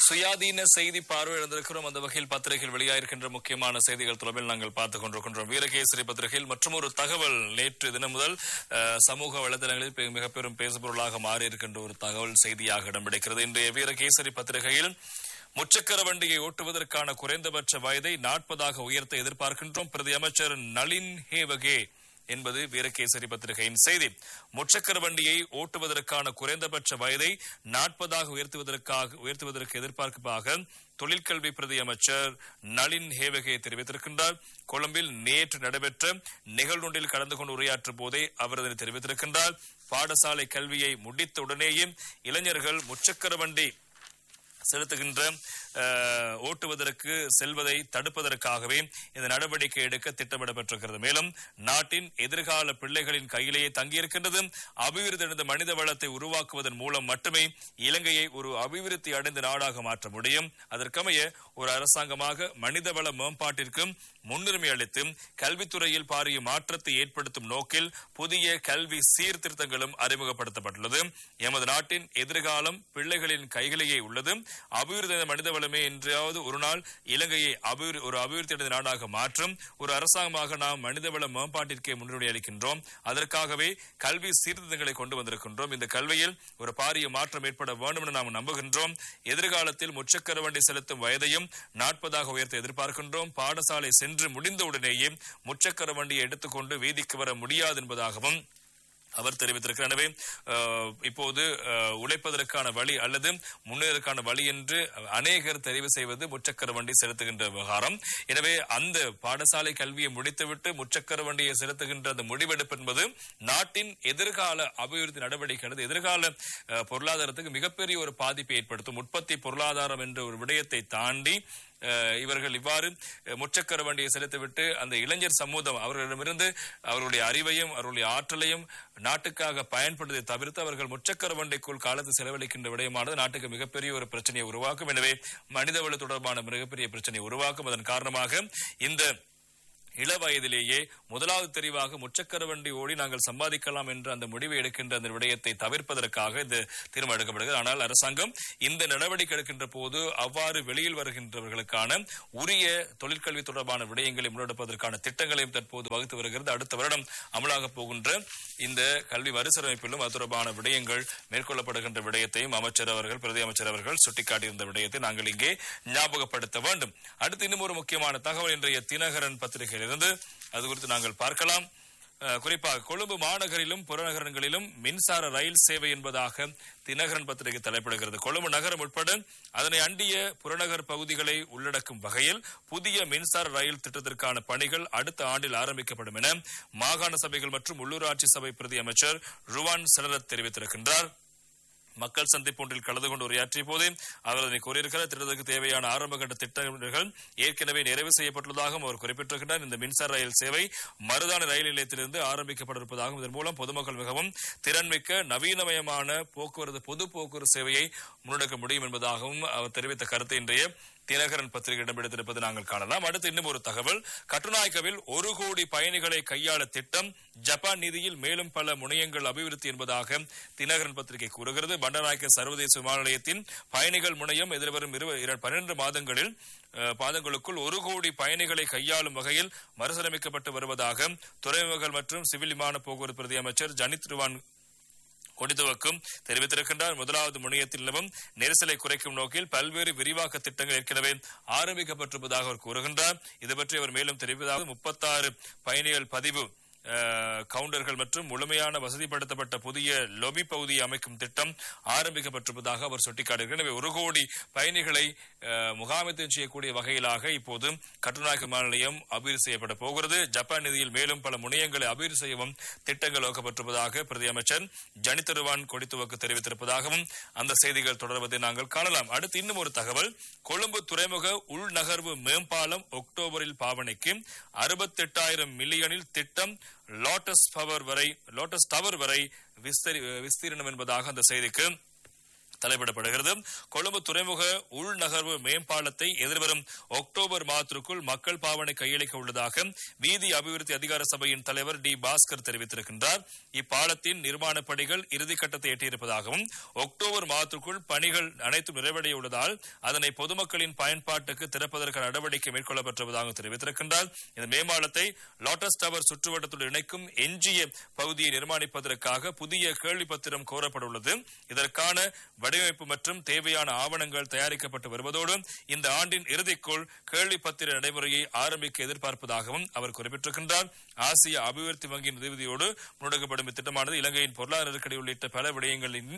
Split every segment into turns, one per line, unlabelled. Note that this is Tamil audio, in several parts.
சுயாதீன செய்தி பார்வை இழந்திருக்கிறோம் அந்த வகையில் பத்திரிகையில் வெளியாயிருக்கின்ற முக்கியமான செய்திகள் தொடர்பில் நாங்கள் பார்த்துக் கொண்டிருக்கின்றோம் வீரகேசரி பத்திரிகையில் மற்றும் ஒரு தகவல் நேற்று தினம் முதல் அஹ், சமூக வலைதளங்களில் பெ- மிக பெரும் பேசுபொருளாக மாறி இருக்கின்ற ஒரு தகவல் செய்தியாக இடம்பிடிக்கிறது இன்றைய வீரகேசரி பத்திரிகையில் முச்சக்கர வண்டியை ஓட்டுவதற்கான குறைந்தபட்ச வயதை நாற்பதாக உயர்த்த எதிர்பார்க்கின்றோம் பிரதி அமைச்சர் நளின் ஹேவகே என்பது வீரகேசரி பத்திரிகையின் செய்தி முச்சக்கர வண்டியை ஓட்டுவதற்கான குறைந்தபட்ச வயதை நாற்பதாக உயர்த்துவதற்காக உயர்த்துவதற்கு எதிர்பார்ப்பாக தொழிற்கல்வி பிரதி அமைச்சர் நளின் ஹேவகே தெரிவித்திருக்கின்றார் கொழும்பில் நேற்று நடைபெற்ற நிகழ்வொன்றில் கலந்து கொண்டு உரையாற்றும் போதே அவர் இதனை தெரிவித்திருக்கின்றார் பாடசாலை கல்வியை முடித்த உடனேயே இளைஞர்கள் முச்சக்கர வண்டி செலுத்துகின்ற அஹ், ஓட்டுவதற்கு செல்வதை தடுப்பதற்காகவே இந்த நடவடிக்கை எடுக்க திட்டமிடப்பட்டிருக்கிறது மேலும் நாட்டின் எதிர்கால பிள்ளைகளின் கையிலேயே தங்கியிருக்கின்றது அபிவிருத்தி அடைந்த மனித வளத்தை உருவாக்குவதன் மூலம் மட்டுமே இலங்கையை ஒரு அபிவிருத்தி அடைந்த நாடாக மாற்ற முடியும் அதற்கமைய ஒரு அரசாங்கமாக மனிதவள மேம்பாட்டிற்கும் முன்னுரிமை அளித்து கல்வித்துறையில் பாரிய மாற்றத்தை ஏற்படுத்தும் நோக்கில் புதிய கல்வி சீர்திருத்தங்களும் அறிமுகப்படுத்தப்பட்டுள்ளது எமது நாட்டின் எதிர்காலம் பிள்ளைகளின் கைகளிலேயே உள்ளது அபிவிருத்தி அடைந்த மனித வளமே என்றாவது ஒரு நாள் இலங்கையை அபிவிரு ஒரு அபிவிருத்தி அடைந்த நாடாக மாற்றும் ஒரு அரசாங்கமாக நாம் மனிதவள மேம்பாட்டிற்கே முன்னுரிமை அளிக்கின்றோம் அதற்காகவே கல்வி சீர்திருத்தங்களை கொண்டு வந்திருக்கின்றோம் இந்த கல்வியில் ஒரு பாரிய மாற்றம் ஏற்பட வேண்டும் என நாம் நம்புகின்றோம் எதிர்காலத்தில் முச்சக்கர வண்டி செலுத்தும் வயதையும் நாற்பதாக உயர்த்த எதிர்பார்க்கின்றோம் பாடசாலை சென்று முடிந்தவுடனேயே முச்சக்கர வண்டியை எடுத்துக்கொண்டு வீதிக்கு வர முடியாது என்பதாகவும் அவர் தெரிவித்திருக்கிறார் எனவே அஹ், இப்போது அஹ், உழைப்பதற்கான வழி அல்லது முன்னேறதற்கான வழி என்று அநேகர் தெரிவு செய்வது முச்சக்கர வண்டி செலுத்துகின்ற விவகாரம் எனவே அந்த பாடசாலை கல்வியை முடித்துவிட்டு முச்சக்கர வண்டியை செலுத்துகின்ற அந்த முடிவெடுப்பு என்பது நாட்டின் எதிர்கால அபிவிருத்தி நடவடிக்கை அல்லது எதிர்கால அஹ், பொருளாதாரத்துக்கு மிகப்பெரிய ஒரு பாதிப்பை ஏற்படுத்தும் உற்பத்தி பொருளாதாரம் என்ற ஒரு விடயத்தை தாண்டி அஹ், இவர்கள் இவ்வாறு அஹ், முச்சக்கர வண்டியை செலுத்திவிட்டு அந்த இளைஞர் சமூகம் அவர்களிடமிருந்து அவர்களுடைய அறிவையும் அவர்களுடைய ஆற்றலையும் நாட்டுக்காக பயன்படுத்தி தவிர்த்து அவர்கள் முச்சக்கர வண்டிக்குள் காலத்தை செலவழிக்கின்ற விடயமானது நாட்டுக்கு மிகப்பெரிய ஒரு பிரச்சனையை உருவாக்கும் எனவே மனிதவள தொடர்பான மிகப்பெரிய பிரச்சனையை உருவாக்கும் அதன் காரணமாக இந்த இள வயதிலேயே முதலாவது தெரிவாக முச்சக்கர வண்டி ஓடி நாங்கள் சம்பாதிக்கலாம் என்ற அந்த முடிவை எடுக்கின்ற அந்த விடயத்தை தவிர்ப்பதற்காக இந்த தீர்மானம் எடுக்கப்படுகிறது ஆனால் அரசாங்கம் இந்த நடவடிக்கை எடுக்கின்ற போது அவ்வாறு வெளியில் வருகின்றவர்களுக்கான உரிய தொழிற்கல்வி தொடர்பான விடயங்களை முன்னெடுப்பதற்கான திட்டங்களையும் தற்போது வகுத்து வருகிறது அடுத்த வருடம் அமலாக போகின்ற இந்த கல்வி மறுசீரமைப்பிலும் அது தொடர்பான விடயங்கள் மேற்கொள்ளப்படுகின்ற விடயத்தையும் அமைச்சர் அவர்கள் பிரதி அமைச்சர் அவர்கள் சுட்டிக்காட்டியிருந்த விடயத்தை நாங்கள் இங்கே ஞாபகப்படுத்த வேண்டும் அடுத்து இன்னும் ஒரு முக்கியமான தகவல் இன்றைய தினகரன் பத்திரிகையிலிருந்து அது குறித்து நாங்கள் பார்க்கலாம் அஹ், குறிப்பாக கொழும்பு மாநகரிலும் புறநகரங்களிலும் மின்சார ரயில் சேவை என்பதாக தினகரன் பத்திரிகை தலைப்பிடுகிறது கொழும்பு நகரம் உட்பட அதனை அண்டிய புறநகர் பகுதிகளை உள்ளடக்கும் வகையில் புதிய மின்சார ரயில் திட்டத்திற்கான பணிகள் அடுத்த ஆண்டில் ஆரம்பிக்கப்படும் என மாகாண சபைகள் மற்றும் உள்ளூராட்சி சபை பிரதி அமைச்சர் ருவான் செனரத் தெரிவித்திருக்கின்றார் மக்கள் சந்திப்பு ஒன்றில் கலந்து கொண்டு உரையாற்றிய போதே அவர் அதனை கூறியிருக்கிறார் திட்டத்திற்கு தேவையான ஆரம்பகட்ட திட்டங்கள் ஏற்கனவே நிறைவு செய்யப்பட்டுள்ளதாகவும் அவர் குறிப்பிட்டிருக்கிறார் இந்த மின்சார ரயில் சேவை மருதான ரயில் நிலையத்திலிருந்து ஆரம்பிக்கப்பட்டிருப்பதாகவும் இதன் மூலம் பொதுமக்கள் மிகவும் திறன்மிக்க நவீனமயமான போக்குவரத்து பொது போக்குவரத்து சேவையை முன்னெடுக்க முடியும் என்பதாகவும் அவர் தெரிவித்த கருத்து இன்றைய தினகரன் பத்திரிகை இடம்பெடுத்திருப்பது நாங்கள் காணலாம் அடுத்து இன்னும் ஒரு தகவல் கட்டுநாயக்கவில் ஒரு கோடி பயணிகளை கையாள திட்டம் ஜப்பான் நிதியில் மேலும் பல முனையங்கள் அபிவிருத்தி என்பதாக தினகரன் பத்திரிகை கூறுகிறது பண்டநாயக்க சர்வதேச விமான நிலையத்தின் பயணிகள் முனையம் எதிர்வரும் இரு- இர- பன்னிரண்டு மாதங்களில் அஹ், பாதங்களுக்குள் ஒரு கோடி பயணிகளை கையாளும் வகையில் மறுசீரமைக்கப்பட்டு வருவதாக துறைமுகங்கள் மற்றும் சிவில் விமான போக்குவரத்து பிரதி அமைச்சர் ஜனித் ருவான் கொடிதுவக்கும் தெரிவித்திருக்கின்றார் முதலாவது முனையத்தில் நிலவும் நெரிசலை குறைக்கும் நோக்கில் பல்வேறு விரிவாக்க திட்டங்கள் ஏற்கனவே ஆரம்பிக்கப்பட்டிருப்பதாக அவர் கூறுகின்றார் இது பற்றி அவர் மேலும் தெரிவிப்பதாக முப்பத்தாறு பயணிகள் பதிவு அஹ், கவுண்டர்கள் மற்றும் முழுமையான வசதிப்படுத்தப்பட்ட புதிய லொபி பகுதியை அமைக்கும் திட்டம் ஆரம்பிக்கப்பட்டிருப்பதாக அவர் சுட்டிக்காட்டுகிறார் எனவே ஒரு கோடி பயணிகளை அஹ், முகாமித்துவம் செய்யக்கூடிய வகையிலாக இப்போது கட்டுநாயக்க விமான நிலையம் அபிவிருத்தி செய்யப்பட போகிறது ஜப்பான் நிதியில் மேலும் பல முனையங்களை அபிவிருத்தி செய்யவும் திட்டங்கள் வகுக்கப்பட்டிருப்பதாக பிரதி அமைச்சர் ஜனிதருவான் கொடித்துவக்கு தெரிவித்திருப்பதாகவும் அந்த செய்திகள் தொடர்வதை நாங்கள் காணலாம் அடுத்து இன்னும் ஒரு தகவல் கொழும்பு துறைமுக உள்நகர்வு மேம்பாலம் அக்டோபரில் பாவனைக்கு அறுபத்தெட்டாயிரம் மில்லியனில் திட்டம் லோட்டஸ் பவர் வரை லோட்டஸ் டவர் வரை விஸ்தரி விஸ்தீரணம் என்பதாக அந்த செய்திக்கு தலைப்பிடப்படுகிறது கொழும்பு துறைமுக உள்நகர்வு மேம்பாலத்தை எதிர்வரும் அக்டோபர் மாதத்திற்குள் மக்கள் பாவனை கையளிக்க உள்ளதாக வீதி அபிவிருத்தி அதிகார சபையின் தலைவர் டி பாஸ்கர் தெரிவித்திருக்கின்றார் இப்பாலத்தின் நிர்மாண பணிகள் இறுதிக்கட்டத்தை எட்டியிருப்பதாகவும் அக்டோபர் மாதத்திற்குள் பணிகள் அனைத்தும் நிறைவடைய உள்ளதால் அதனை பொதுமக்களின் பயன்பாட்டுக்கு திறப்பதற்கான நடவடிக்கை மேற்கொள்ளப்பட்டுள்ளதாக தெரிவித்திருக்கின்றார் இந்த மேம்பாலத்தை லாட்டஸ் டவர் சுற்றுவட்டத்துடன் இணைக்கும் எஞ்சிய பகுதியை நிர்மாணிப்பதற்காக புதிய கேள்வி பத்திரம் கோரப்பட்டுள்ளது இதற்கான வடிவமைப்பு மற்றும் தேவையான ஆவணங்கள் தயாரிக்கப்பட்டு வருவதோடு இந்த ஆண்டின் இறுதிக்குள் கேள்வி பத்திர நடைமுறையை ஆரம்பிக்க எதிர்பார்ப்பதாகவும் அவர் குறிப்பிட்டிருக்கின்றார் ஆசிய அபிவிருத்தி வங்கியின் உதவியோடு முன்னெடுக்கப்படும் இத்திட்டமானது இலங்கையின் பொருளாதார நெருக்கடி உள்ளிட்ட பல விடயங்களின்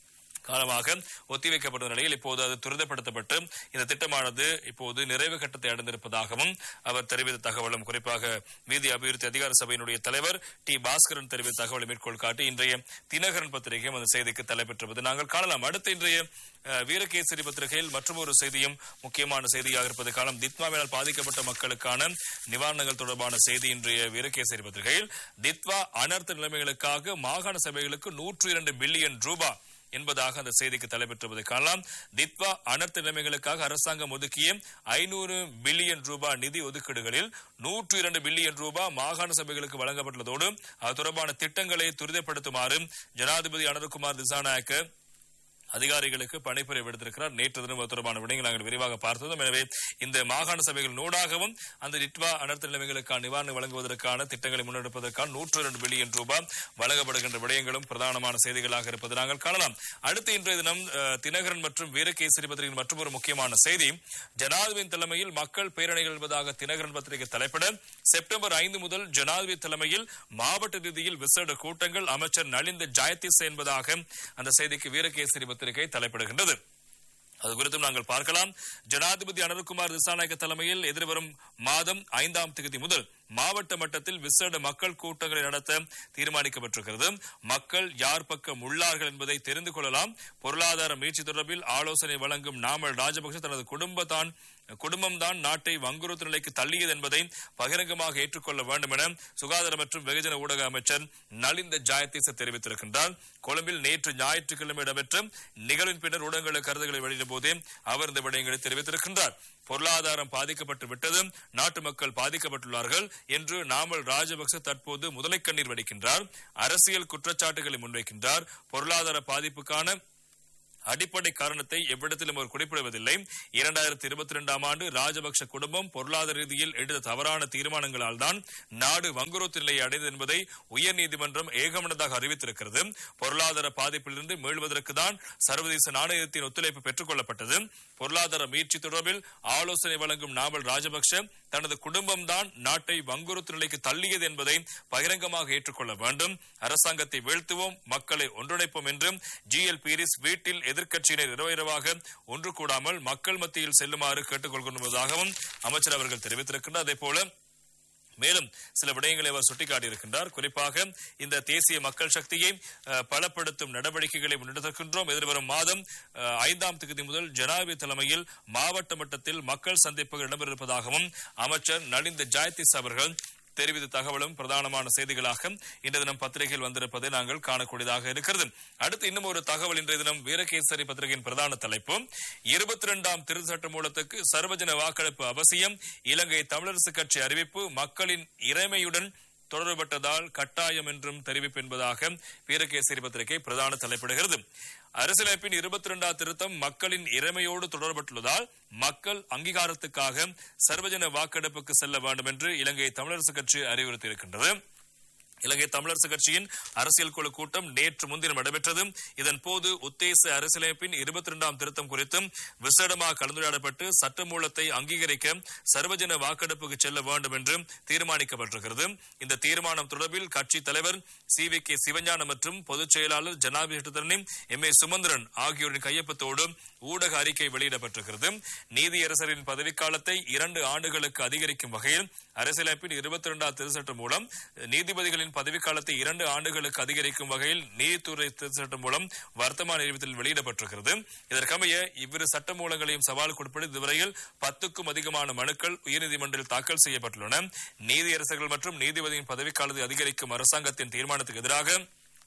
காலமாக ஒத்திவைக்கப்பட்ட நிலையில் இப்போது அது துரிதப்படுத்தப்பட்டு இந்த திட்டமானது இப்போது நிறைவு கட்டத்தை அடைந்திருப்பதாகவும் அவர் தெரிவித்த தகவலும் குறிப்பாக வீதி அபிவிருத்தி அதிகார சபையினுடைய தலைவர் டி பாஸ்கரன் தெரிவித்த தகவலை மேற்கோள் காட்டி இன்றைய தினகரன் பத்திரிகையும் அந்த செய்திக்கு தலைப்பெற்றுவது நாங்கள் காணலாம் அடுத்த இன்றைய அஹ், வீரகேசரி பத்திரிகையில் மற்றொரு செய்தியும் முக்கியமான செய்தியாக இருப்பது காலம் தித்வாவினால் பாதிக்கப்பட்ட மக்களுக்கான நிவாரணங்கள் தொடர்பான செய்தி இன்றைய வீரகேசரி பத்திரிகையில் தித்வா அனர்த்த நிலைமைகளுக்காக மாகாண சபைகளுக்கு நூற்று இரண்டு பில்லியன் ரூபாய் என்பதாக அந்த செய்திக்கு தலைப்பெற்றுவதை காணலாம் தித்வா அனர்த்த நிலைமைகளுக்காக அரசாங்கம் ஒதுக்கிய ஐநூறு பில்லியன் ரூபாய் நிதி ஒதுக்கீடுகளில் நூற்று இரண்டு பில்லியன் ரூபாய் மாகாண சபைகளுக்கு வழங்கப்பட்டுள்ளதோடு அது தொடர்பான திட்டங்களை துரிதப்படுத்துமாறு ஜனாதிபதி அனுர்குமார் திசாநாயக்க அதிகாரிகளுக்கு பணிப்புரை விடுத்திருக்கிறார் நேற்று தினம் அது தொடர்பான விடயங்கள் நாங்கள் விரிவாக பார்த்ததும் எனவே இந்த மாகாண சபைகள் நூடாகவும் அந்த நிட்வா அனர்த்த நிலைமைகளுக்கான நிவாரணம் வழங்குவதற்கான திட்டங்களை முன்னெடுப்பதற்கான நூற்று இரண்டு பில்லியன் ரூபாய் வழங்கப்படுகின்ற விடயங்களும் பிரதானமான செய்திகளாக இருப்பது நாங்கள் காணலாம் அடுத்து இன்றைய தினம் அஹ், தினகரன் மற்றும் வீரகேசரி பத்திரிகையின் மற்றொரு முக்கியமான செய்தி ஜனாதிபதியின் தலைமையில் மக்கள் பேரணிகள் என்பதாக தினகரன் பத்திரிகை தலைப்பிட செப்டம்பர் ஐந்து முதல் ஜனாதிபதி தலைமையில் மாவட்ட ரீதியில் விசேட கூட்டங்கள் அமைச்சர் நலிந்த ஜெயதிஸ் என்பதாக அந்த செய்திக்கு வீரகேசரி பத்திரிகை தலைப்பிடுகின்றது அது குறித்தும் நாங்கள் பார்க்கலாம் ஜனாதிபதி அனுர்குமார் திசாநாயக்க தலைமையில் எதிர்வரும் மாதம் ஐந்தாம் தேதி முதல் மாவட்ட மட்டத்தில் விசேட மக்கள் கூட்டங்களை நடத்த தீர்மானிக்கப்பட்டிருக்கிறது மக்கள் யார் பக்கம் உள்ளார்கள் என்பதை தெரிந்து கொள்ளலாம் பொருளாதார மீட்சி தொடர்பில் ஆலோசனை வழங்கும் நாமல் ராஜபக்ச தனது குடும்பத்தான் குடும்பம்தான் நாட்டை வங்குறுத்து நிலைக்கு தள்ளியது என்பதை பகிரங்கமாக ஏற்றுக்கொள்ள வேண்டும் என சுகாதார மற்றும் வெகுஜன ஊடக அமைச்சர் நலிந்த ஜாயதீச தெரிவித்திருக்கின்றார் கொழும்பில் நேற்று ஞாயிற்றுக்கிழமை இடம்பெற்ற நிகழ்வின் பின்னர் ஊடகங்களுக்கு கருத்துக்களை வெளியிட்ட போதே அவர் இந்த விடயங்களை தெரிவித்திருக்கின்றார் பொருளாதாரம் பாதிக்கப்பட்டு விட்டது நாட்டு மக்கள் பாதிக்கப்பட்டுள்ளார்கள் என்று நாமல் ராஜபக்ச தற்போது முதலை கண்ணீர் வடிக்கின்றார் அரசியல் குற்றச்சாட்டுகளை முன்வைக்கின்றார் பொருளாதார பாதிப்புக்கான அடிப்படை காரணத்தை எவ்விடத்திலும் அவர் குறிப்பிடுவதில்லை இரண்டாயிரத்தி இருபத்தி இரண்டாம் ஆண்டு ராஜபக்ஷ குடும்பம் பொருளாதார ரீதியில் எடுத்த தவறான தீர்மானங்களால் தான் நாடு வங்குரோத்து நிலையை அடைந்தது என்பதை உயர்நீதிமன்றம் ஏகமனதாக அறிவித்திருக்கிறது பொருளாதார பாதிப்பிலிருந்து மீள்வதற்கு தான் சர்வதேச நாணயத்தின் ஒத்துழைப்பு பெற்றுக் கொள்ளப்பட்டது பொருளாதார மீட்சி தொடர்பில் ஆலோசனை வழங்கும் நாவல் ராஜபக்ஷ தனது குடும்பம்தான் நாட்டை வங்குறுத்து நிலைக்கு தள்ளியது என்பதை பகிரங்கமாக ஏற்றுக்கொள்ள வேண்டும் அரசாங்கத்தை வீழ்த்துவோம் மக்களை ஒன்றிணைப்போம் என்று ஜி எல் பீரிஸ் வீட்டில் எதிர்க்கட்சியினர் இரவிரவாக ஒன்று கூடாமல் மக்கள் மத்தியில் செல்லுமாறு கேட்டுக் கொள்வதாகவும் அமைச்சர் அவர்கள் தெரிவித்திருக்கின்றார் அதே போல மேலும் சில விடயங்களை அவர் சுட்டிக்காட்டியிருக்கின்றார் குறிப்பாக இந்த தேசிய மக்கள் சக்தியை அஹ், பலப்படுத்தும் நடவடிக்கைகளை முன்னெடுத்திருக்கின்றோம் எதிர்வரும் மாதம் அஹ், ஐந்தாம் தேதி முதல் ஜனாதிபதி தலைமையில் மாவட்ட மட்டத்தில் மக்கள் சந்திப்புகள் இடம்பெறிருப்பதாகவும் அமைச்சர் நலிந்த ஜாயதிஸ் அவர்கள் தெரிவித்த தகவலும் பிரதானமான செய்திகளாக இன்று தினம் பத்திரிகையில் வந்திருப்பதை நாங்கள் காணக்கூடியதாக இருக்கிறது அடுத்து இன்னும் ஒரு தகவல் இன்றைய தினம் வீரகேசரி பத்திரிகையின் பிரதான தலைப்பு இருபத்தி இரண்டாம் திருத்த சட்ட மூலத்துக்கு சர்வஜன வாக்கெடுப்பு அவசியம் இலங்கை தமிழரசு கட்சி அறிவிப்பு மக்களின் இறைமையுடன் தொடர்பட்டதால் கட்டாயம் என்றும் தெரிவிப்பு என்பதாக வீரகேசரி பத்திரிகை பிரதான தலைப்பிடுகிறது அரசியலமைப்பின் இருபத்தி இரண்டாம் திருத்தம் மக்களின் இறைமையோடு தொடர்பட்டுள்ளதால் மக்கள் அங்கீகாரத்துக்காக சர்வஜன வாக்கெடுப்புக்கு செல்ல வேண்டும் என்று இலங்கை தமிழரசு கட்சி அறிவுறுத்தியிருக்கின்றது இலங்கை தமிழரசு கட்சியின் அரசியல் குழு கூட்டம் நேற்று முன்தினம் நடைபெற்றது இதன் போது உத்தேச அரசியலமைப்பின் இருபத்தி இரண்டாம் திருத்தம் குறித்தும் விசேடமாக கலந்துரையாடப்பட்டு சட்டமூலத்தை அங்கீகரிக்க சர்வஜன வாக்கெடுப்புக்கு செல்ல வேண்டும் என்று தீர்மானிக்கப்பட்டிருக்கிறது இந்த தீர்மானம் தொடர்பில் கட்சி தலைவர் சி வி கே சிவஞானம் மற்றும் பொதுச் செயலாளர் ஜனாபிஷத்தரணி எம் ஏ சுமந்திரன் ஆகியோரின் கையொப்பத்தோடு ஊடக அறிக்கை வெளியிடப்பட்டிருக்கிறது நீதியரசரின் பதவிக்காலத்தை இரண்டு ஆண்டுகளுக்கு அதிகரிக்கும் வகையில் அரசியலமைப்பின் இருபத்தி இரண்டாம் திருச்சட்டம் மூலம் நீதிபதிகளின் பதவிக்காலத்தை இரண்டு ஆண்டுகளுக்கு அதிகரிக்கும் வகையில் நீதித்துறை திருச்சட்டம் மூலம் வர்த்தமான அறிவித்தல் வெளியிடப்பட்டிருக்கிறது இதற்கமைய இவ்விரு சட்ட மூலங்களையும் சவால் கொடுப்பது இதுவரையில் பத்துக்கும் அதிகமான மனுக்கள் உயர்நீதிமன்றில் தாக்கல் செய்யப்பட்டுள்ளன நீதியரசர்கள் மற்றும் நீதிபதியின் பதவிக்காலத்தை அதிகரிக்கும் அரசாங்கத்தின் தீர்மானத்துக்கு எதிராக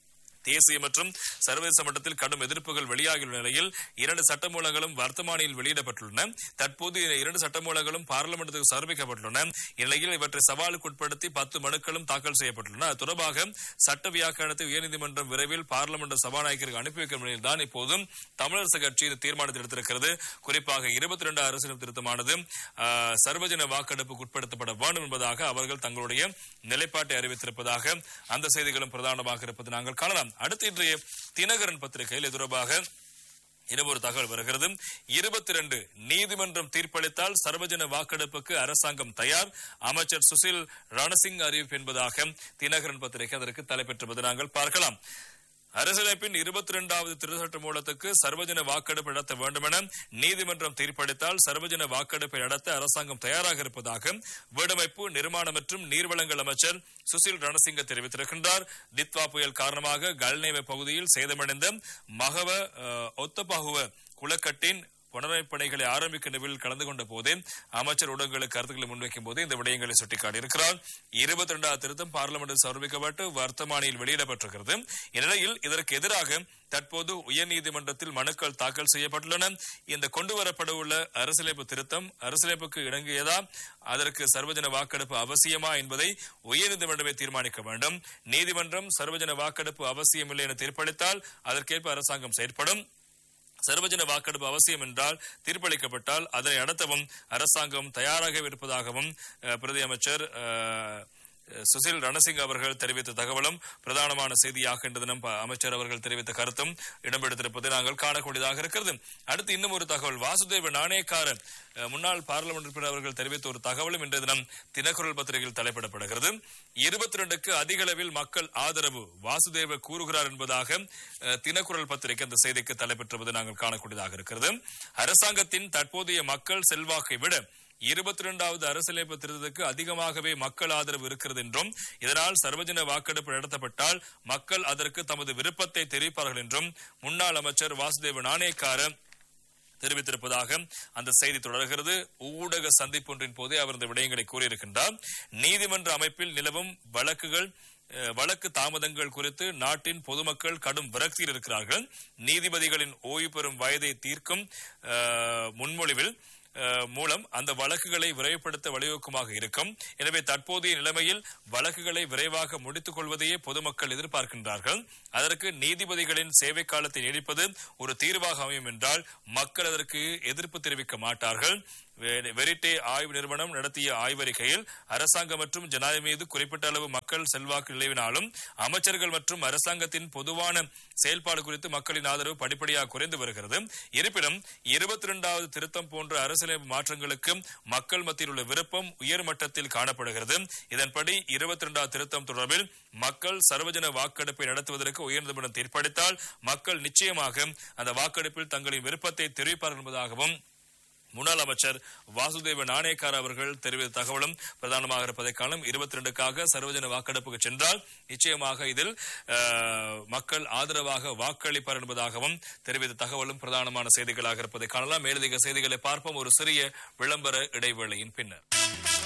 தேசிய மற்றும் சர்வதேச மட்டத்தில் கடும் எதிர்ப்புகள் வெளியாகியுள்ள நிலையில் இரண்டு சட்டமூலங்களும் வர்த்தமானியில் வெளியிடப்பட்டுள்ளன தற்போது இந்த இரண்டு சட்டமூலங்களும் பார்லிமெண்டத்துக்கு சமர்ப்பிக்கப்பட்டுள்ளன இந்நிலையில் இவற்றை சவாலுக்கு உட்படுத்தி பத்து மனுக்களும் தாக்கல் செய்யப்பட்டுள்ளன அது தொடர்பாக சட்ட வியாக்கியானத்தை உயர்நீதிமன்றம் விரைவில் பார்லிமெண்ட் சபாநாயகருக்கு அனுப்பி வைக்கும் நிலையில் தான் இப்போதும் தமிழரசு கட்சி இந்த தீர்மானத்தை எடுத்திருக்கிறது குறிப்பாக இருபத்தி ரெண்டு அரசியல் திருத்தமானது ஆ, சர்வஜன வாக்கெடுப்புக்கு உட்படுத்தப்பட வேண்டும் என்பதாக அவர்கள் தங்களுடைய நிலைப்பாட்டை அறிவித்திருப்பதாக அந்த செய்திகளும் பிரதானமாக இருப்பது நாங்கள் காணலாம் அடுத்து இன்றைய தினகரன் பத்திரிகையில் இது தொடர்பாக இன்னும் ஒரு தகவல் வருகிறது இருபத்தி ரெண்டு நீதிமன்றம் தீர்ப்பளித்தால் சர்வஜன வாக்கெடுப்புக்கு அரசாங்கம் தயார் அமைச்சர் சுசில் ரணசிங் அறிவிப்பு என்பதாக தினகரன் பத்திரிகை அதற்கு தலைப்பெற்றிருப்பது நாங்கள் பார்க்கலாம் அரசியலமைப்பின் இருபத்தி இரண்டாவது திருச்சட்ட மூலத்துக்கு சர்வஜன வாக்கெடுப்பு நடத்த வேண்டும் என நீதிமன்றம் தீர்ப்பளித்தால் சர்வஜன வாக்கெடுப்பை நடத்த அரசாங்கம் தயாராக இருப்பதாக வீடமைப்பு நிர்மாணம் மற்றும் நீர்வளங்கள் அமைச்சர் சுசில் ரணசிங்க தெரிவித்திருக்கின்றார் தித்வா புயல் காரணமாக கல்நேவ பகுதியில் சேதமடைந்த மகவ அஹ், ஒத்தபகுவ குளக்கட்டின் புனரமைப்பு பணிகளை ஆரம்பிக்கும் நிகழ்வில் கலந்து கொண்ட போதே அமைச்சர் ஊடகங்களுக்கு கருத்துக்களை முன்வைக்கும் போது இந்த விடயங்களை சுட்டிக்காட்டியிருக்கிறார் இருபத்தி இரண்டாவது திருத்தம் பார்லிமெண்டில் சமர்ப்பிக்கப்பட்டு வர்த்தமானியில் வெளியிடப்பட்டிருக்கிறது இந்நிலையில் இதற்கு எதிராக தற்போது உயர்நீதிமன்றத்தில் மனுக்கள் தாக்கல் செய்யப்பட்டுள்ளன இந்த கொண்டுவரப்பட உள்ள அரசியலமைப்பு திருத்தம் அரசியலமைப்புக்கு இணங்கியதா அதற்கு சர்வஜன வாக்கெடுப்பு அவசியமா என்பதை உயர்நீதிமன்றமே தீர்மானிக்க வேண்டும் நீதிமன்றம் சர்வஜன வாக்கெடுப்பு அவசியமில்லை என தீர்ப்பளித்தால் அதற்கேற்ப அரசாங்கம் செயற்படும் சர்வஜன வாக்கெடுப்பு அவசியம் என்றால் தீர்ப்பளிக்கப்பட்டால் அதனை நடத்தவும் அரசாங்கம் தயாராக இருப்பதாகவும் அஹ், பிரதி அமைச்சர் அஹ், சுசில் ரணசிங் அவர்கள் தெரிவித்த தகவலும் பிரதானமான செய்தியாக இன்று தினம் ப- அமைச்சர் அவர்கள் தெரிவித்த கருத்தும் இடம்பெடுத்திருப்பதை நாங்கள் காணக்கூடியதாக இருக்கிறது அடுத்து இன்னும் ஒரு தகவல் வாசுதேவ நாணயக்காரன் அஹ், முன்னாள் பார்லிமெண்ட் உறுப்பினர் அவர்கள் தெரிவித்த ஒரு தகவலும் இன்றைய தினம் தினக்குரல் பத்திரிகையில் தலைப்பிடப்படுகிறது இருபத்தி ரெண்டுக்கு அதிக அளவில் மக்கள் ஆதரவு வாசுதேவ கூறுகிறார் என்பதாக அஹ், தினக்குரல் பத்திரிகை அந்த செய்திக்கு தலைப்பெற்றுவது நாங்கள் காணக்கூடியதாக இருக்கிறது அரசாங்கத்தின் தற்போதைய மக்கள் செல்வாக்கை விட இருபத்தி இரண்டாவது அரசியலமைப்பு திருத்தத்துக்கு அதிகமாகவே மக்கள் ஆதரவு இருக்கிறது என்றும் இதனால் சர்வஜன வாக்கெடுப்பு நடத்தப்பட்டால் மக்கள் அதற்கு தமது விருப்பத்தை தெரிவிப்பார்கள் என்றும் முன்னாள் அமைச்சர் வாசுதேவ நாணயக்கார தெரிவித்திருப்பதாக அந்த செய்தி தொடர்கிறது ஊடக சந்திப்பு ஒன்றின் போதே அவர் இந்த விடயங்களை கூறியிருக்கின்றார் நீதிமன்ற அமைப்பில் நிலவும் வழக்குகள் அஹ், வழக்கு தாமதங்கள் குறித்து நாட்டின் பொதுமக்கள் கடும் விரக்தியில் இருக்கிறார்கள் நீதிபதிகளின் ஓய்வு பெறும் வயதை தீர்க்கும் அஹ், முன்மொழிவில் அஹ், மூலம் அந்த வழக்குகளை விரைவுபடுத்த வழிவகுக்குமாக இருக்கும் எனவே தற்போதைய நிலைமையில் வழக்குகளை விரைவாக முடித்துக் கொள்வதையே பொதுமக்கள் எதிர்பார்க்கின்றார்கள் அதற்கு நீதிபதிகளின் சேவை காலத்தை நீடிப்பது ஒரு தீர்வாக அமையும் என்றால் மக்கள் அதற்கு எதிர்ப்பு தெரிவிக்க மாட்டார்கள் வெ- வெரிட்டே ஆய்வு நிறுவனம் நடத்திய ஆய்வறிக்கையில் அரசாங்கம் மற்றும் ஜனாதிபதி மீது குறிப்பிட்ட அளவு மக்கள் செல்வாக்கு நிலவினாலும் அமைச்சர்கள் மற்றும் அரசாங்கத்தின் பொதுவான செயல்பாடு குறித்து மக்களின் ஆதரவு படிப்படியாக குறைந்து வருகிறது இருப்பினும் இருபத்தி இரண்டாவது திருத்தம் போன்ற அரசியலமைப்பு மாற்றங்களுக்கு மக்கள் மத்தியில் உள்ள விருப்பம் உயர் மட்டத்தில் காணப்படுகிறது இதன்படி இருபத்தி இரண்டாவது திருத்தம் தொடர்பில் மக்கள் சர்வஜன வாக்கெடுப்பை நடத்துவதற்கு உயர்நீதிமன்றம் தீர்ப்பளித்தால் மக்கள் நிச்சயமாக அந்த வாக்கெடுப்பில் தங்களின் விருப்பத்தை தெரிவிப்பார்கள் என்பதாகவும் முன்னாள் அமைச்சர் வாசுதேவ நாணயக்கார அவர்கள் தெரிவித்த தகவலும் பிரதானமாக இருப்பதை காணும் இருபத்தி ரெண்டுக்காக சர்வஜன வாக்கெடுப்புக்கு சென்றால் நிச்சயமாக இதில் அஹ், மக்கள் ஆதரவாக வாக்களிப்பார் என்பதாகவும் தெரிவித்த தகவலும் பிரதானமான செய்திகளாக இருப்பதை காணலாம் மேலதிக செய்திகளை பார்ப்போம் ஒரு சிறிய விளம்பர இடைவேளையின் பின்னர்